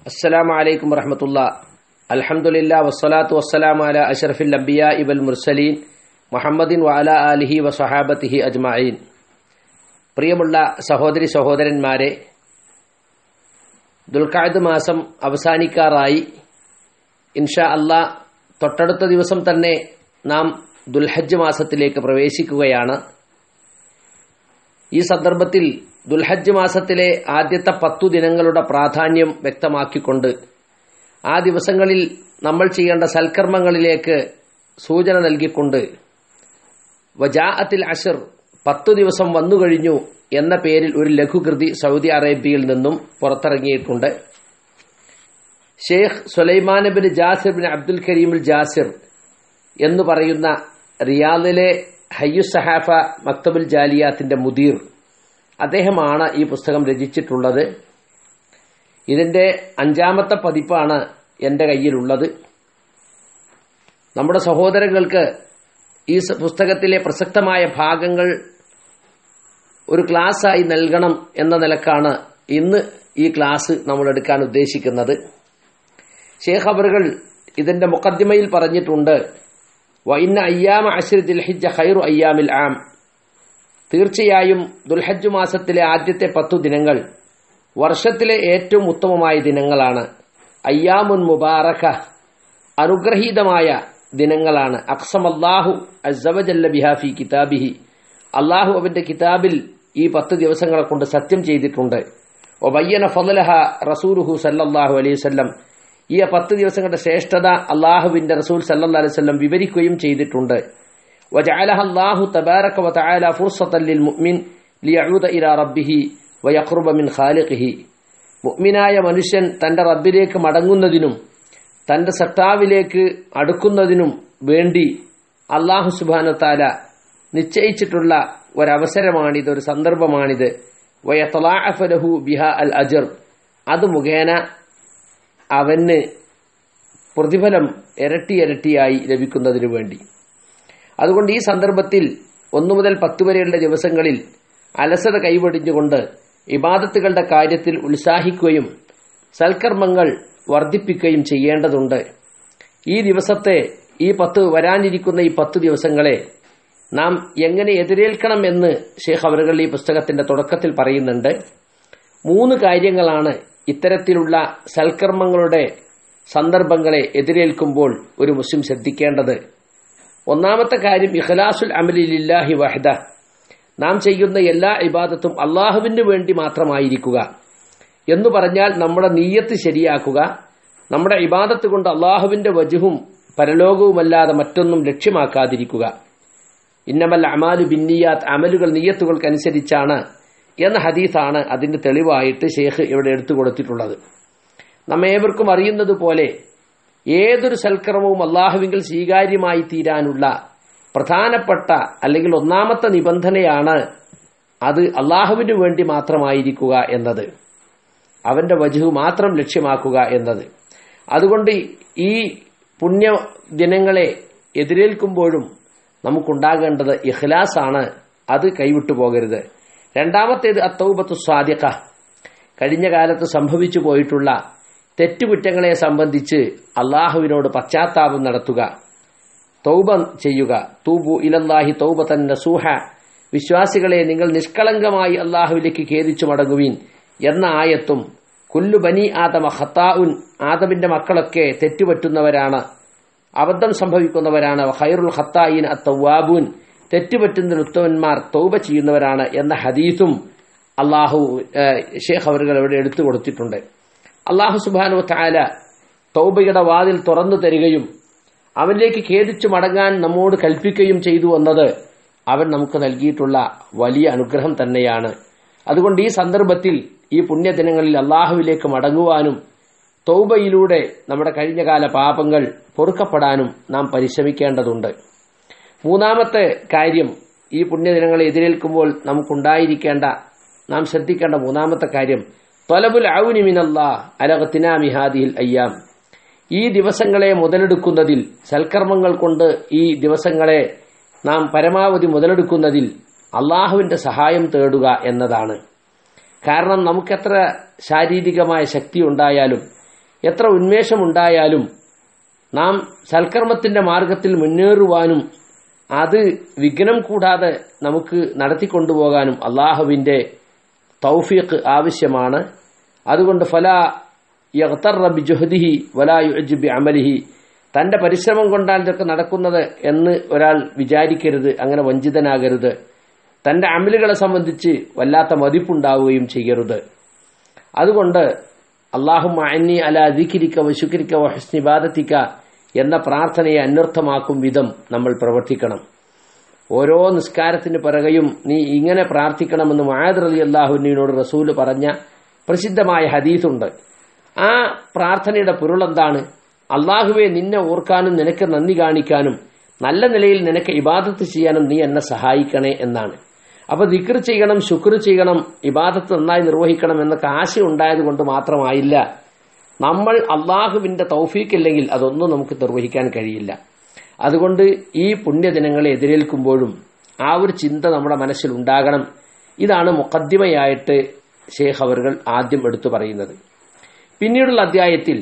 السلام عليكم ورحمة الله الحمد لله والصلاة والسلام على أشرف الأنبياء والمرسلين محمد وعلى آله وصحابته أجمعين പ്രിയമുള്ള സഹോദരി സഹോദരന്മാരെ ദുൽഖാദ് മാസം അവസാനിക്കാറായി ഇൻഷാ അല്ലാ തൊട്ടടുത്ത ദിവസം തന്നെ നാം ദുൽഹജ്ജ് മാസത്തിലേക്ക് പ്രവേശിക്കുകയാണ് ഈ സന്ദർഭത്തിൽ ദുൽഹജ്ജ് മാസത്തിലെ ആദ്യത്തെ പത്തു ദിനങ്ങളുടെ പ്രാധാന്യം വ്യക്തമാക്കിക്കൊണ്ട് ആ ദിവസങ്ങളിൽ നമ്മൾ ചെയ്യേണ്ട സൽക്കർമ്മങ്ങളിലേക്ക് സൂചന നൽകിക്കൊണ്ട് വജാഅത്തിൽ അഷർ പത്തു ദിവസം വന്നു കഴിഞ്ഞു എന്ന പേരിൽ ഒരു ലഘുകൃതി സൗദി അറേബ്യയിൽ നിന്നും പുറത്തിറങ്ങിയിട്ടുണ്ട് Sheikh Sulaiman bin Jasir bin Abdul Kareemul Jasir എന്ന് പറയുന്ന റിയാദിലെ ഹയ്യു സഹാഫ മക്തബുൽ ജാലിയാത്തിന്റെ മുദീർ അദ്ദേഹമാണ് ഈ പുസ്തകം രചിച്ചിട്ടുള്ളത് ഇതിന്റെ അഞ്ചാമത്തെ പതിപ്പാണ് എൻ്റെ കയ്യിലുള്ളത് നമ്മുടെ സഹോദരങ്ങൾക്ക് ഈ പുസ്തകത്തിലെ പ്രസക്തമായ ഭാഗങ്ങൾ ഒരു ക്ലാസ്സായി നൽകണം എന്ന നിലക്കാണ് ഇന്ന് ഈ ക്ലാസ് നമ്മൾ എടുക്കാൻ ഉദ്ദേശിക്കുന്നത് ഷേഖ് അവറുകൾ ഇതിന്റെ മുഖദ്ദിമയിൽ പറഞ്ഞിട്ടുണ്ട് വൈന്ന അയ്യാമ അശ്രി ദിൽഹിജ ഖൈറു അയ്യാമിൽ ആം തീർച്ചയായും ദുൽഹജ്ജ് മാസത്തിലെ ആദ്യത്തെ പത്തു ദിനങ്ങൾ വർഷത്തിലെ ഏറ്റവും ഉത്തമമായ ദിനങ്ങളാണ് അയ്യാമുൻ മുബാറക അനുഗ്രഹീതമായ ദിനങ്ങളാണ് അക്സമല്ലാഹു അസവജല്ല ബിഹാഫി കിതാബിഹി അള്ളാഹു അവന്റെ കിതാബിൽ ഈ പത്ത് ദിവസങ്ങളെ കൊണ്ട് സത്യം ചെയ്തിട്ടുണ്ട് ഒബയ്യന ഫലഹ റസൂലുഹു സല്ലാഹു അലൈഹി വല്ലം ഈ പത്ത് ദിവസങ്ങളുടെ ശ്രേഷ്ഠത അള്ളാഹുവിന്റെ റസൂൽ സല്ലാ അലൈഹി വല്ലം വിവരിക്കുകയും ചെയ്തിട്ടുണ്ട് وجعلها الله تبارك وتعالى فرصة للمؤمن ليعود إلى ربه ويقرب من خالقه മുഅ്മിനായ മനുഷ്യൻ തന്റെ റബ്ബിലേക്ക് മടങ്ങുന്നതിനും തന്റെ സട്ടാവിലേക്ക് അടുക്കുന്നതിനും വേണ്ടി അള്ളാഹു സുബാന താല നിശ്ചയിച്ചിട്ടുള്ള ഒരവസരമാണിത് ഒരു സന്ദർഭമാണിത് വയത്തലാഫലഹു ബിഹ അൽ അജർ അത് മുഖേന അവന് പ്രതിഫലം ഇരട്ടി ഇരട്ടിയായി ലഭിക്കുന്നതിനു വേണ്ടി അതുകൊണ്ട് ഈ സന്ദർഭത്തിൽ ഒന്നു മുതൽ പത്ത് വരെയുള്ള ദിവസങ്ങളിൽ അലസത കൈവടിഞ്ഞുകൊണ്ട് ഇബാദത്തുകളുടെ കാര്യത്തിൽ ഉത്സാഹിക്കുകയും സൽക്കർമ്മങ്ങൾ വർദ്ധിപ്പിക്കുകയും ചെയ്യേണ്ടതുണ്ട് ഈ ദിവസത്തെ ഈ പത്ത് വരാനിരിക്കുന്ന ഈ പത്ത് ദിവസങ്ങളെ നാം എങ്ങനെ എതിരേൽക്കണം എന്ന് ഷേഖ് അവറുകൾ ഈ പുസ്തകത്തിന്റെ തുടക്കത്തിൽ പറയുന്നുണ്ട് മൂന്ന് കാര്യങ്ങളാണ് ഇത്തരത്തിലുള്ള സൽക്കർമ്മങ്ങളുടെ സന്ദർഭങ്ങളെ എതിരേൽക്കുമ്പോൾ ഒരു മുസ്ലിം ശ്രദ്ധിക്കേണ്ടത് ഒന്നാമത്തെ കാര്യം ഇഖ്ലാസുൽ അമലില്ലാഹി വഹദ നാം ചെയ്യുന്ന എല്ലാ ഇബാദത്തും അള്ളാഹുവിന് വേണ്ടി മാത്രമായിരിക്കുക എന്ന് പറഞ്ഞാൽ നമ്മുടെ നീയത്ത് ശരിയാക്കുക നമ്മുടെ ഇബാദത്ത് കൊണ്ട് അള്ളാഹുവിന്റെ വജുവും പരലോകവുമല്ലാതെ മറ്റൊന്നും ലക്ഷ്യമാക്കാതിരിക്കുക ഇന്നമൽ അമാലു ബിന്നിയാത്ത് അമലുകൾ നീയത്തുകൾക്കനുസരിച്ചാണ് എന്ന ഹദീസാണ് അതിന്റെ തെളിവായിട്ട് ഷെയ്ഖ് ഇവിടെ എടുത്തു കൊടുത്തിട്ടുള്ളത് നമ്മേവർക്കും അറിയുന്നത് പോലെ ഏതൊരു സൽക്കർമ്മവും അള്ളാഹുവിങ്കിൽ സ്വീകാര്യമായി തീരാനുള്ള പ്രധാനപ്പെട്ട അല്ലെങ്കിൽ ഒന്നാമത്തെ നിബന്ധനയാണ് അത് അള്ളാഹുവിന് വേണ്ടി മാത്രമായിരിക്കുക എന്നത് അവന്റെ വജുഹു മാത്രം ലക്ഷ്യമാക്കുക എന്നത് അതുകൊണ്ട് ഈ പുണ്യ ദിനങ്ങളെ എതിരേൽക്കുമ്പോഴും നമുക്കുണ്ടാകേണ്ടത് ഇഖ്ലാസാണ് അത് കൈവിട്ടു പോകരുത് രണ്ടാമത്തേത് അത്തൗബത്തു സ്വാദിഖ കഴിഞ്ഞ കാലത്ത് സംഭവിച്ചു പോയിട്ടുള്ള തെറ്റുകുറ്റങ്ങളെ സംബന്ധിച്ച് അള്ളാഹുവിനോട് പശ്ചാത്താപം നടത്തുക തൗബ ചെയ്യുക തൂബു ഇലല്ലാഹി തൗബ തന്നെ സൂഹ വിശ്വാസികളെ നിങ്ങൾ നിഷ്കളങ്കമായി അള്ളാഹുവിലേക്ക് ഖേദിച്ചു മടങ്ങുവീൻ എന്ന ആയത്തും കുല്ലു ബനി ആദമ ഖത്താഉൻ ആദമിന്റെ മക്കളൊക്കെ തെറ്റുപറ്റുന്നവരാണ് അബദ്ധം സംഭവിക്കുന്നവരാണ് ഖൈറുൽ ഖത്തായിൻ അത്തവാബൂൻ തെറ്റുപറ്റുന്ന ഉത്തമന്മാർ തൗബ ചെയ്യുന്നവരാണ് എന്ന ഹദീസും അള്ളാഹു ഷേഖ് അവറുകൾ ഇവിടെ എടുത്തു കൊടുത്തിട്ടുണ്ട് അള്ളാഹു സുബാനു താല തൗബയുടെ വാതിൽ തുറന്നു തരികയും അവനിലേക്ക് ഖേദിച്ചു മടങ്ങാൻ നമ്മോട് കൽപ്പിക്കുകയും ചെയ്തു എന്നത് അവൻ നമുക്ക് നൽകിയിട്ടുള്ള വലിയ അനുഗ്രഹം തന്നെയാണ് അതുകൊണ്ട് ഈ സന്ദർഭത്തിൽ ഈ പുണ്യദിനങ്ങളിൽ അള്ളാഹുവിലേക്ക് മടങ്ങുവാനും തൗബയിലൂടെ നമ്മുടെ കഴിഞ്ഞകാല പാപങ്ങൾ പൊറുക്കപ്പെടാനും നാം പരിശ്രമിക്കേണ്ടതുണ്ട് മൂന്നാമത്തെ കാര്യം ഈ പുണ്യദിനങ്ങളെ എതിരേൽക്കുമ്പോൾ നമുക്കുണ്ടായിരിക്കേണ്ട നാം ശ്രദ്ധിക്കേണ്ട മൂന്നാമത്തെ കാര്യം തൊലബുൽ ഔനി മിനല്ലാ അലകത്തിനാമി ഹാദിഹിൽ അയ്യാം ഈ ദിവസങ്ങളെ മുതലെടുക്കുന്നതിൽ സൽക്കർമ്മങ്ങൾ കൊണ്ട് ഈ ദിവസങ്ങളെ നാം പരമാവധി മുതലെടുക്കുന്നതിൽ അള്ളാഹുവിന്റെ സഹായം തേടുക എന്നതാണ് കാരണം നമുക്കെത്ര ശാരീരികമായ ശക്തി ഉണ്ടായാലും എത്ര ഉന്മേഷമുണ്ടായാലും നാം സൽക്കർമ്മത്തിന്റെ മാർഗത്തിൽ മുന്നേറുവാനും അത് വിഘ്നം കൂടാതെ നമുക്ക് നടത്തിക്കൊണ്ടുപോകാനും അള്ളാഹുവിന്റെ തൗഫീഖ് ആവശ്യമാണ് അതുകൊണ്ട് ഫല യഹ്തറബി ജുഹദിഹി വലായുജബി അമലിഹി തന്റെ പരിശ്രമം കൊണ്ടാണ് ഇതൊക്കെ നടക്കുന്നത് എന്ന് ഒരാൾ വിചാരിക്കരുത് അങ്ങനെ വഞ്ചിതനാകരുത് തന്റെ അമലുകളെ സംബന്ധിച്ച് വല്ലാത്ത മതിപ്പുണ്ടാവുകയും ചെയ്യരുത് അതുകൊണ്ട് അള്ളാഹു അന്നി അല ദിക്കിരിക്ക വശുക്കിരിക്ക വഹസ്നിബാദത്തിക്ക എന്ന പ്രാർത്ഥനയെ അന്വർത്ഥമാക്കും വിധം നമ്മൾ പ്രവർത്തിക്കണം ഓരോ നിസ്കാരത്തിന് പിറകെയും നീ ഇങ്ങനെ പ്രാർത്ഥിക്കണമെന്ന് മഹാദർ അലി അള്ളാഹുവിനോട് റസൂല് പറഞ്ഞ പ്രസിദ്ധമായ ഹദീസുണ്ട് ആ പ്രാർത്ഥനയുടെ പൊരുളെന്താണ് അള്ളാഹുവെ നിന്നെ ഓർക്കാനും നിനക്ക് നന്ദി കാണിക്കാനും നല്ല നിലയിൽ നിനക്ക് ഇബാദത്ത് ചെയ്യാനും നീ എന്നെ സഹായിക്കണേ എന്നാണ് അപ്പൊ ദിക്ർ ചെയ്യണം ശുക്ർ ചെയ്യണം ഇബാദത്ത് നന്നായി നിർവഹിക്കണം എന്നൊക്കെ ആശ ഉണ്ടായത് കൊണ്ട് മാത്രമായില്ല നമ്മൾ അള്ളാഹുവിന്റെ തൗഫീക്കില്ലെങ്കിൽ അതൊന്നും നമുക്ക് നിർവഹിക്കാൻ കഴിയില്ല അതുകൊണ്ട് ഈ പുണ്യദിനങ്ങളെ എതിരേൽക്കുമ്പോഴും ആ ഒരു ചിന്ത നമ്മുടെ മനസ്സിൽ ഉണ്ടാകണം ഇതാണ് മുഖദ്ദിമയായിട്ട് ഷേഖ് അവറുകൾ ആദ്യം എടുത്തു പറയുന്നത് പിന്നീടുള്ള അധ്യായത്തിൽ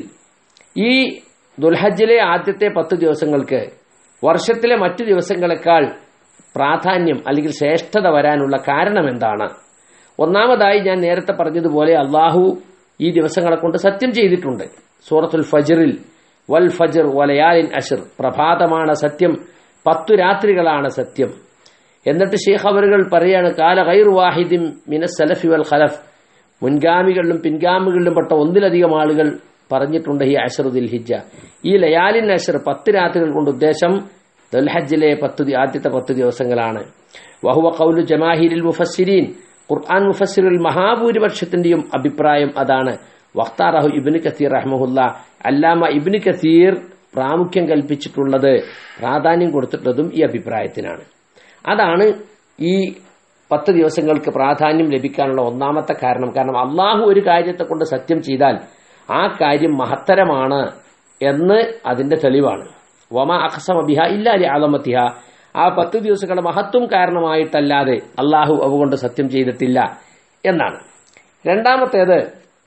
ഈ ദുൽഹജ്ജിലെ ആദ്യത്തെ പത്ത് ദിവസങ്ങൾക്ക് വർഷത്തിലെ മറ്റു ദിവസങ്ങളെക്കാൾ പ്രാധാന്യം അല്ലെങ്കിൽ ശ്രേഷ്ഠത വരാനുള്ള കാരണം എന്താണ് ഒന്നാമതായി ഞാൻ നേരത്തെ പറഞ്ഞതുപോലെ അള്ളാഹു ഈ ദിവസങ്ങളെ കൊണ്ട് സത്യം ചെയ്തിട്ടുണ്ട് സൂറത്തുൽ ഫജറിൽ വൽ ഫജർ വലയാലിൻ അഷർ പ്രഭാതമാണ് സത്യം പത്തു രാത്രികളാണ് സത്യം എന്നിട്ട് ഷെയ്ഖ് അവറുകൾ പറയാണ് കാല ഗൈർ വാഹിദിൻ മിനസ് സലഫി വൽ ഖലഫ് മുൻഗാമികളിലും പിൻഗാമികളിലും പെട്ട ഒന്നിലധികം ആളുകൾ പറഞ്ഞിട്ടുണ്ട് ഈ അഷറുദിൽ ഹിജ ഈ ലയാലിൻ അഷർ പത്ത് രാത്രികൾ കൊണ്ട് ഉദ്ദേശം ദുൽഹജ്ജിലെ പത്ത് ദി- ആദ്യത്തെ പത്ത് ദിവസങ്ങളാണ് വഹുവ കൗലു ജമാഹിരിൽ മുഫസ്സിരീൻ ഖുർആൻ മുഫസ്സിറിൽ മഹാഭൂരിപക്ഷത്തിന്റെയും അഭിപ്രായം അതാണ് വഖ്താറഹു ഇബ്നു കസീർ റഹ്മഹുല്ല അല്ലാമ ഇബ്നു കസീർ പ്രാമുഖ്യം കൽപ്പിച്ചിട്ടുള്ളത് പ്രാധാന്യം കൊടുത്തിട്ടുള്ളതും ഈ അഭിപ്രായത്തിനാണ് അതാണ് ഈ പത്ത് ദിവസങ്ങൾക്ക് പ്രാധാന്യം ലഭിക്കാനുള്ള ഒന്നാമത്തെ കാരണം കാരണം അള്ളാഹു ഒരു കാര്യത്തെ കൊണ്ട് സത്യം ചെയ്താൽ ആ കാര്യം മഹത്തരമാണ് എന്ന് അതിന്റെ തെളിവാണ് വമ അഖസമ ബിഹ ഇല്ലാലി ആലമത്തിഹ ആ പത്ത് ദിവസങ്ങളുടെ മഹത്വം കാരണമായിട്ടല്ലാതെ അള്ളാഹു അതുകൊണ്ട് സത്യം ചെയ്തിട്ടില്ല എന്നാണ് രണ്ടാമത്തേത്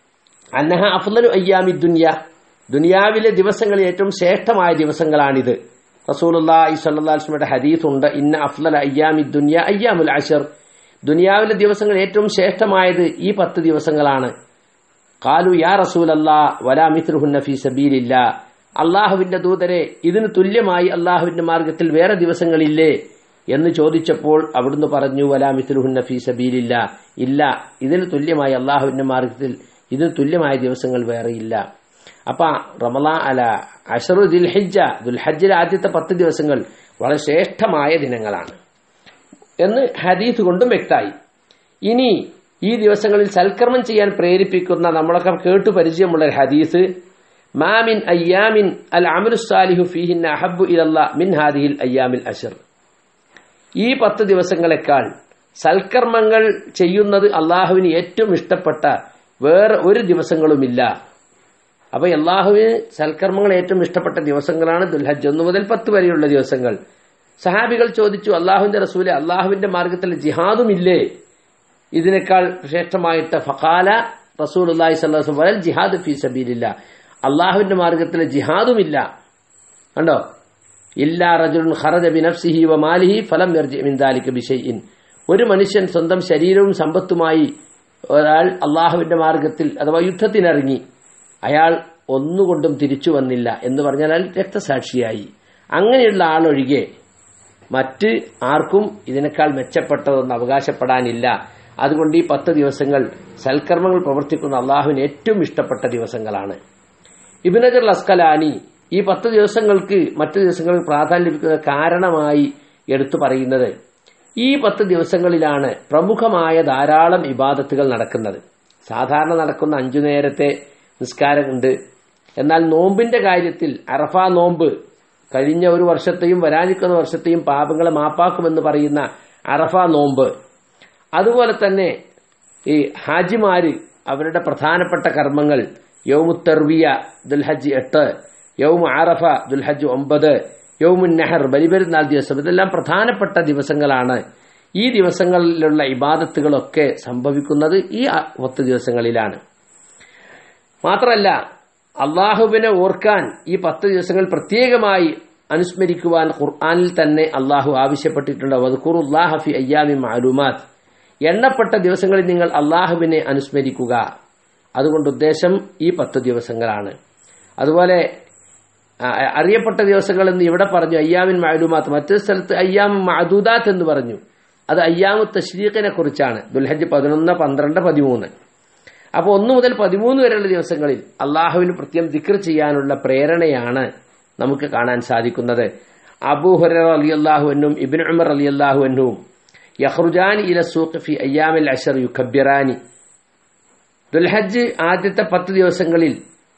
അന്നഹ അഫ്ലലു അയ്യാമി ദുനിയ ദുനിയാവിലെ ദിവസങ്ങളിൽ ഏറ്റവും ശ്രേഷ്ഠമായ ദിവസങ്ങളാണിത് റസൂലുള്ളാഹി സ്വല്ലല്ലാഹു അലൈഹി വസല്ലമയുടെ ഹദീസുണ്ട് ഇന്ന അഫ്ലല അയ്യാമി ദുനിയ അയ്യാമുൽ അഷർ ദുനിയാവിലെ ദിവസങ്ങൾ ഏറ്റവും ശ്രേഷ്ഠമായത് ഈ പത്ത് ദിവസങ്ങളാണ് കാലു യാ റസൂലല്ലാ വലാ മിത്രുഹുന്ന ഫീ സബീലില്ല അള്ളാഹുവിന്റെ ദൂതരെ ഇതിന് തുല്യമായി അള്ളാഹുവിന്റെ മാർഗത്തിൽ വേറെ ദിവസങ്ങളില്ലേ എന്ന് ചോദിച്ചപ്പോൾ അവിടുന്ന് പറഞ്ഞു വലാ മിത്രുഹുന്ന ഫീ സബീലില്ല ഇല്ല ഇതിന് തുല്യമായി അള്ളാഹുവിന്റെ മാർഗത്തിൽ ഇതിന് തുല്യമായ ദിവസങ്ങൾ വേറെയില്ല അപ്പൊ റമലാ അല അഷറു ദുൽഹിജ ദുൽഹജ്ജിലെ ആദ്യത്തെ പത്ത് ദിവസങ്ങൾ വളരെ ശ്രേഷ്ഠമായ ദിനങ്ങളാണ് എന്ന് ഹദീസ് കൊണ്ടും വ്യക്തമായി ഇനി ഈ ദിവസങ്ങളിൽ സൽക്കർമ്മം ചെയ്യാൻ പ്രേരിപ്പിക്കുന്ന നമ്മളൊക്കെ കേട്ടു പരിചയമുള്ള ഒരു ഹദീസ് മാമിൻ അയ്യാമിൻ അൽ അമലുസാലിഹു ഫീഹിൻ അഹബു ഇലല്ല മിൻ ഹാദിഹിൽ അയ്യാമിൽ അഷർ ഈ പത്ത് ദിവസങ്ങളെക്കാൾ സൽക്കർമ്മങ്ങൾ ചെയ്യുന്നത് അള്ളാഹുവിന് ഏറ്റവും ഇഷ്ടപ്പെട്ട വേറെ ഒരു ദിവസങ്ങളുമില്ല അപ്പൊ അള്ളാഹുവിന് സൽക്കർമ്മങ്ങൾ ഏറ്റവും ഇഷ്ടപ്പെട്ട ദിവസങ്ങളാണ് ദുൽഹജ് ഒന്ന് മുതൽ പത്ത് വരെയുള്ള ദിവസങ്ങൾ സഹാബികൾ ചോദിച്ചു അള്ളാഹുവിന്റെ റസൂലെ അള്ളാഹുവിന്റെ മാർഗത്തിൽ ജിഹാദുമില്ലേ ഇതിനേക്കാൾ ശ്രേഷ്ഠമായിട്ട് ഫഖാല റസൂൽ അള്ളാഹി സ്വല്ലം വരൽ ജിഹാദ് ഫീ സബീലില്ല അള്ളാഹുവിന്റെ മാർഗത്തിൽ ജിഹാദുമില്ല കണ്ടോ ഇല്ലാ റജുൻ ഖറജ ബിനഫ്സിഹി വ മാലിഹി ഫലം യർജി മിൻ ദാലിക ബിശൈഇൻ ഒരു മനുഷ്യൻ സ്വന്തം ശരീരവും സമ്പത്തുമായി ഒരാൾ അള്ളാഹുവിന്റെ മാർഗത്തിൽ അഥവാ യുദ്ധത്തിനിറങ്ങി അയാൾ ഒന്നുകൊണ്ടും തിരിച്ചു വന്നില്ല എന്ന് പറഞ്ഞാൽ അയാൾ രക്തസാക്ഷിയായി അങ്ങനെയുള്ള ആളൊഴികെ മറ്റ് ആർക്കും ഇതിനേക്കാൾ മെച്ചപ്പെട്ടതൊന്നും അവകാശപ്പെടാനില്ല അതുകൊണ്ട് ഈ പത്ത് ദിവസങ്ങൾ സൽക്കർമ്മങ്ങൾ പ്രവർത്തിക്കുന്ന അള്ളാഹുവിന് ഏറ്റവും ഇഷ്ടപ്പെട്ട ദിവസങ്ങളാണ് ഇബിനജർ അസ്കലാനി ഈ പത്ത് ദിവസങ്ങൾക്ക് മറ്റു ദിവസങ്ങൾക്ക് പ്രാധാന്യം ലഭിക്കുന്ന കാരണമായി എടുത്തു പറയുന്നത് ഈ പത്ത് ദിവസങ്ങളിലാണ് പ്രമുഖമായ ധാരാളം ഇബാദത്തുകൾ നടക്കുന്നത് സാധാരണ നടക്കുന്ന അഞ്ചു നേരത്തെ നിസ്കാരമുണ്ട് എന്നാൽ നോമ്പിന്റെ കാര്യത്തിൽ അറഫ നോമ്പ് കഴിഞ്ഞ ഒരു വർഷത്തെയും വരാനിരിക്കുന്ന വർഷത്തെയും പാപങ്ങളെ മാപ്പാക്കുമെന്ന് പറയുന്ന അറഫ നോമ്പ് അതുപോലെ തന്നെ ഈ ഹാജിമാര് അവരുടെ പ്രധാനപ്പെട്ട കർമ്മങ്ങൾ യൗമു തെർവിയ ദുൽഹജ് എട്ട് യൗമു ആറഫ ദുൽഹജ് ഒമ്പത് യൗമുൻ നെഹർ ബലിപെരുന്നാൾ ദിവസം ഇതെല്ലാം പ്രധാനപ്പെട്ട ദിവസങ്ങളാണ് ഈ ദിവസങ്ങളിലുള്ള ഇബാദത്തുകളൊക്കെ സംഭവിക്കുന്നത് ഈ പത്ത് ദിവസങ്ങളിലാണ് മാത്രമല്ല അള്ളാഹുവിനെ ഓർക്കാൻ ഈ പത്ത് ദിവസങ്ങൾ പ്രത്യേകമായി അനുസ്മരിക്കുവാൻ ഖുർആാനിൽ തന്നെ അള്ളാഹു ആവശ്യപ്പെട്ടിട്ടുണ്ട് വദ്ഖുറുല്ലാഹഫി അയ്യാമി മാലൂമാത്ത് എണ്ണപ്പെട്ട ദിവസങ്ങളിൽ നിങ്ങൾ അള്ളാഹുവിനെ അനുസ്മരിക്കുക അതുകൊണ്ട് ഉദ്ദേശം ഈ പത്ത് ദിവസങ്ങളാണ് അതുപോലെ ആ, അറിയപ്പെട്ട ദിവസങ്ങൾ എന്ന് ഇവിടെ പറഞ്ഞു അയ്യാമിൻ മാലൂമാത്ത് മറ്റൊരു സ്ഥലത്ത് അയ്യാം മഅദൂദാത്ത് എന്ന് പറഞ്ഞു അത് അയ്യാമു തഷ്രീഖിനെ കുറിച്ചാണ് ദുൽഹജ് പതിനൊന്ന് പന്ത്രണ്ട് പതിമൂന്ന് അപ്പോൾ ഒന്ന് മുതൽ പതിമൂന്ന് വരെയുള്ള ദിവസങ്ങളിൽ അള്ളാഹുവിന് പ്രത്യേകം ദിക്ർ ചെയ്യാനുള്ള പ്രേരണയാണ് നമുക്ക് കാണാൻ സാധിക്കുന്നത് അബൂഹുറ അലി അള്ളാഹുവിനും ഇബിൻ ഉമർ അലി അള്ളാഹുവിനും യഹ്റുജാൻ ഇല സൂഖ് ഫി അയ്യാമിൽ അഷർ യുഖബ്ബിറാനി ദുൽഹജ്ജ് ആദ്യത്തെ പത്ത് ദിവസങ്ങളിൽ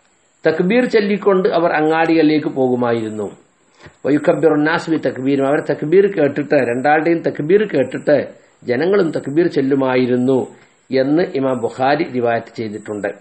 തക്ബീർ ചൊല്ലിക്കൊണ്ട് അവർ അങ്ങാടികളിലേക്ക് പോകുമായിരുന്നു വയുക്കബിർ നാസ് ബി തക്ബീരും അവർ തക്ബീർ കേട്ടിട്ട് രണ്ടാളുടെയും തക്ബീർ കേട്ടിട്ട് ജനങ്ങളും തക്ബീർ ചൊല്ലുമായിരുന്നു എന്ന് ഇമാം ബുഖാരി റിവായത്ത് ചെയ്തിട്ടുണ്ട്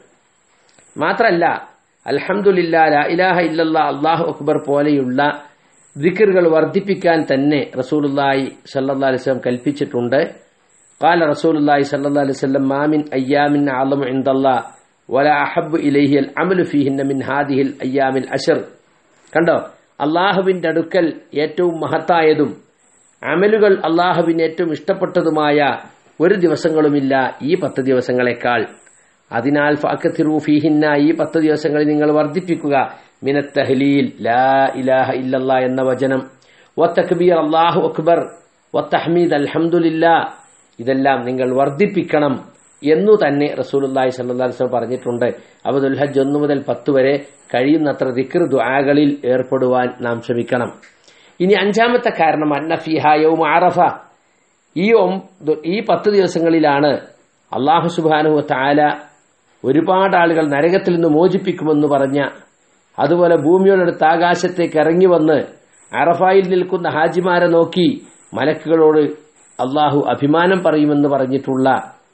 മാത്രല്ല അൽഹംദുലില്ലാ ലാ ഇലാഹ ഇല്ലല്ലാ അല്ലാഹു അക്ബർ പോലെയുള്ള ദിക്റുകൾ വർദ്ധിപ്പിക്കാൻ തന്നെ റസൂലുള്ളാഹി സല്ലല്ലാഹു അലൈഹി വസല്ലം കൽപ്പിച്ചിട്ടുണ്ട് قال رسول الله صلى الله عليه وسلم ما من أيام أعظم عند الله ولا أحب إليه العمل فيهن من هذه الأيام العشر കണ്ടോ അള്ളാഹുവിന്റെ അടുക്കൽ ഏറ്റവും മഹത്തായതും അമലുകൾ അള്ളാഹുവിന് ഏറ്റവും ഇഷ്ടപ്പെട്ടതുമായ ഒരു ദിവസങ്ങളുമില്ല ഈ പത്ത് ദിവസങ്ങളെക്കാൾ അതിനാൽ ഫഅക്തിറു ഫീഹിന്ന ഈ പത്ത് ദിവസങ്ങളിൽ നിങ്ങൾ വർദ്ധിപ്പിക്കുക മിനത്ത് തഹ്ലീൽ ലാ ഇലാഹ ഇല്ലല്ലാ എന്ന വചനം വത്തക്ബീർ അല്ലാഹു അക്ബർ വത്തഹ്മീദ് അൽഹംദുലില്ലാ ഇതെല്ലാം നിങ്ങൾ വർദ്ധിപ്പിക്കണം എന്നു തന്നെ റസൂലുള്ളാഹി സ്വല്ലല്ലാഹു അലൈഹി വസല്ലം പറഞ്ഞിട്ടുണ്ട് അപ്പോൾ ദുൽഹജ്ജ് ഒന്ന് മുതൽ പത്ത് വരെ കഴിയുന്നത്ര ദിക്ർ ദുആകളിൽ ഏർപ്പെടുവാൻ നാം ശ്രമിക്കണം ഇനി അഞ്ചാമത്തെ കാരണം അന്നഫിഹ യൗമ അറഫ ഈ ഒം- ദു- ഈ പത്ത് ദിവസങ്ങളിലാണ് അള്ളാഹു സുബാനു താല ഒരുപാട് ആളുകൾ നരകത്തിൽ നിന്ന് മോചിപ്പിക്കുമെന്ന് പറഞ്ഞ അതുപോലെ ഭൂമിയോടടുത്ത് ആകാശത്തേക്ക് ഇറങ്ങി വന്ന് അറഫായിൽ നിൽക്കുന്ന ഹാജിമാരെ നോക്കി മലക്കുകളോട് അള്ളാഹു അഭിമാനം പറയുമെന്ന് പറഞ്ഞിട്ടുള്ള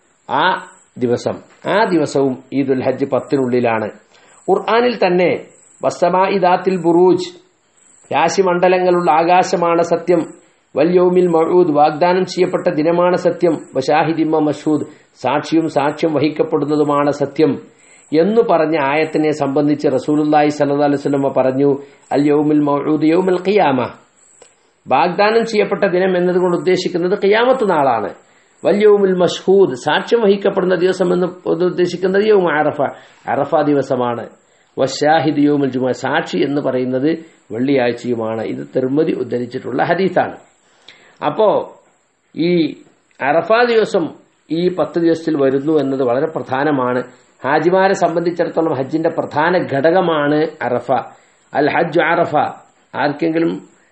ആ ദിവസം ആ ദിവസവും ഈദുൽ ഹജ്ജ് പത്തിനുള്ളിലാണ് ഖുർആാനിൽ തന്നെ വസ്സമാഇദാത്തിൽ ബുറൂജ് രാശിമണ്ഡലങ്ങളുള്ള ആകാശമാണ് സത്യം വല്യൗമിൽ മഴൂദ് വാഗ്ദാനം ചെയ്യപ്പെട്ട ദിനമാണ് സത്യം വഷാഹിദിമ്മ മഷൂദ് സാക്ഷിയും സാക്ഷ്യം വഹിക്കപ്പെടുന്നതുമാണ് സത്യം എന്നു പറഞ്ഞ ആയത്തിനെ സംബന്ധിച്ച് റസൂലുല്ലാഹി സല്ലല്ലാഹു അലൈഹി വസല്ലമ പറഞ്ഞു അൽ യൗമിൽ മൗഊദ് യൗമുൽ ഖിയാമ വാഗ്ദാനം ചെയ്യപ്പെട്ട ദിനം എന്നതുകൊണ്ട് ഉദ്ദേശിക്കുന്നത് ഖിയാമത്ത് നാളാണ് വല്യവുമുൽ മഷ്ഹൂദ് സാക്ഷ്യം വഹിക്കപ്പെടുന്ന ദിവസം എന്ന് ഇത് ഉദ്ദേശിക്കുന്നത് യൗമ അറഫ അറഫ ദിവസമാണ് വഷാഹിദ് യൗമുൽ ജുമ സാക്ഷി എന്ന് പറയുന്നത് വെള്ളിയാഴ്ചയുമാണ് ഇത് തിരുമതി ഉദ്ധരിച്ചിട്ടുള്ള ഹദീസാണ് അപ്പോ ഈ അറഫ ദിവസം ഈ പത്ത് ദിവസത്തിൽ വരുന്നു എന്നത് വളരെ പ്രധാനമാണ് ഹാജിമാരെ സംബന്ധിച്ചിടത്തോളം ഹജ്ജിന്റെ പ്രധാന ഘടകമാണ് അറഫ അൽ ഹജ്ജ് അറഫ ആർക്കെങ്കിലും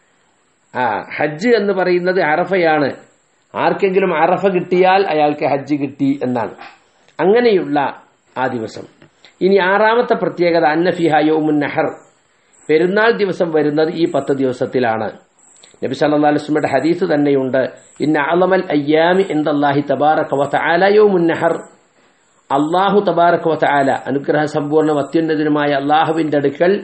ആ ഹജ്ജ് എന്ന് പറയുന്നത് അറഫയാണ് ആർക്കെങ്കിലും അറഫ കിട്ടിയാൽ അയാൾക്ക് ഹജ്ജ് കിട്ടി എന്നാണ് അങ്ങനെയുള്ള ആ ദിവസം ഇനി ആറാമത്തെ പ്രത്യേകത അന്നഫിഹ യൗമുൻ നഹർ പെരുന്നാൾ ദിവസം വരുന്നത് ഈ പത്ത് ദിവസത്തിലാണ് നബി സല്ലല്ലാഹു അലൈഹി വസല്ലമയുടെ ഹദീസ് തന്നെയുണ്ട് ഇന്ന അളമൽ അയ്യാമി ഇന്ദല്ലാഹി തബാറക വ തആല യൗമുൻ നഹർ അള്ളാഹു തബാറക വ തആല അനുഗ്രഹ സമ്പൂർണ്ണ അത്യുന്നതനുമായ അള്ളാഹുവിന്റെ അടുക്കൽ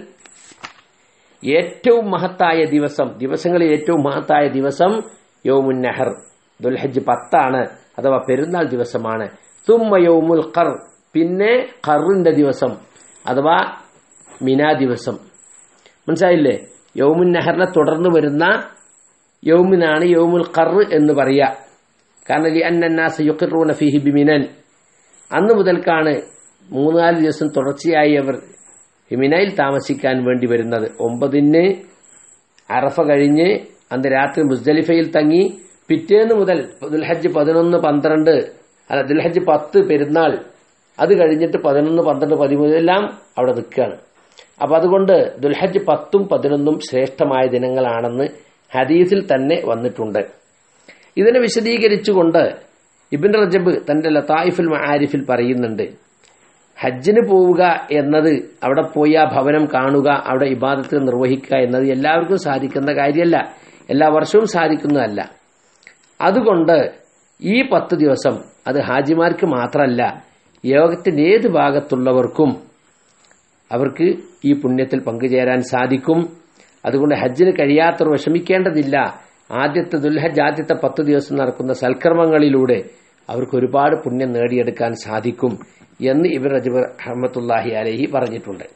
ഏറ്റവും മഹത്തായ ദിവസം ദിവസങ്ങളിൽ ഏറ്റവും മഹത്തായ ദിവസം യൗമുൻ നഹർ ദുൽഹജ്ജ് പത്താണ് അഥവാ പെരുന്നാൾ ദിവസമാണ് തുമ്മ യൗമുൽ ഖർ പിന്നെ ഖറിന്റെ ദിവസം അഥവാ മിനാ ദിവസം മനസ്സിലായില്ലേ യൗമുൻ നഹറിനെ തുടർന്ന് വരുന്ന യൗമിനാണ് യൗമുൽ ഖർ എന്ന് പറയുക കാരണം ലി അന്നാസ് യുഖിറൂന ഫീഹി ബിമിനൻ അന്ന് മുതൽക്കാണ് മൂന്നാല് ദിവസം തുടർച്ചയായി അവർ ഹിമിനയിൽ താമസിക്കാൻ വേണ്ടി വരുന്നത് ഒമ്പതിന് അറഫ കഴിഞ്ഞ് അന്ന് രാത്രി മുസ്ദലിഫയിൽ തങ്ങി പിറ്റേന്ന് മുതൽ ദുൽഹജ്ജ് പതിനൊന്ന് പന്ത്രണ്ട് അല്ല ദുൽഹജ്ജ് പത്ത് പെരുന്നാൾ അത് കഴിഞ്ഞിട്ട് പതിനൊന്ന് പന്ത്രണ്ട് പതിമൂന്ന് എല്ലാം അവിടെ നിൽക്കുകയാണ് അപ്പൊ അതുകൊണ്ട് ദുൽഹജ്ജ് പത്തും പതിനൊന്നും ശ്രേഷ്ഠമായ ദിനങ്ങളാണെന്ന് ഹദീസിൽ തന്നെ വന്നിട്ടുണ്ട് ഇതിനെ വിശദീകരിച്ചുകൊണ്ട് ഇബിൻ റജബ് തന്റെ ലതായിഫുൽ മആരിഫിൽ പറയുന്നുണ്ട് ഹജ്ജിന് പോവുക എന്നത് അവിടെ പോയി ആ ഭവനം കാണുക അവിടെ ഇബാദത്ത് നിർവഹിക്കുക എന്നത് എല്ലാവർക്കും സാധിക്കുന്ന കാര്യമല്ല എല്ലാ വർഷവും സാധിക്കുന്നതല്ല അതുകൊണ്ട് ഈ പത്ത് ദിവസം അത് ഹാജിമാർക്ക് മാത്രമല്ല യോഗത്തിന്റെ ഏത് ഭാഗത്തുള്ളവർക്കും അവർക്ക് ഈ പുണ്യത്തിൽ പങ്കുചേരാൻ സാധിക്കും അതുകൊണ്ട് ഹജ്ജിന് കഴിയാത്തവർ വിഷമിക്കേണ്ടതില്ല ആദ്യത്തെ ദുൽഹജ് ആദ്യത്തെ പത്ത് ദിവസം നടക്കുന്ന സൽക്കർമ്മങ്ങളിലൂടെ അവർക്ക് ഒരുപാട് പുണ്യം നേടിയെടുക്കാൻ സാധിക്കും എന്ന് ഇബിൻ റജബ് അഹമ്മത്തുല്ലാഹി അലഹി പറഞ്ഞിട്ടുണ്ട്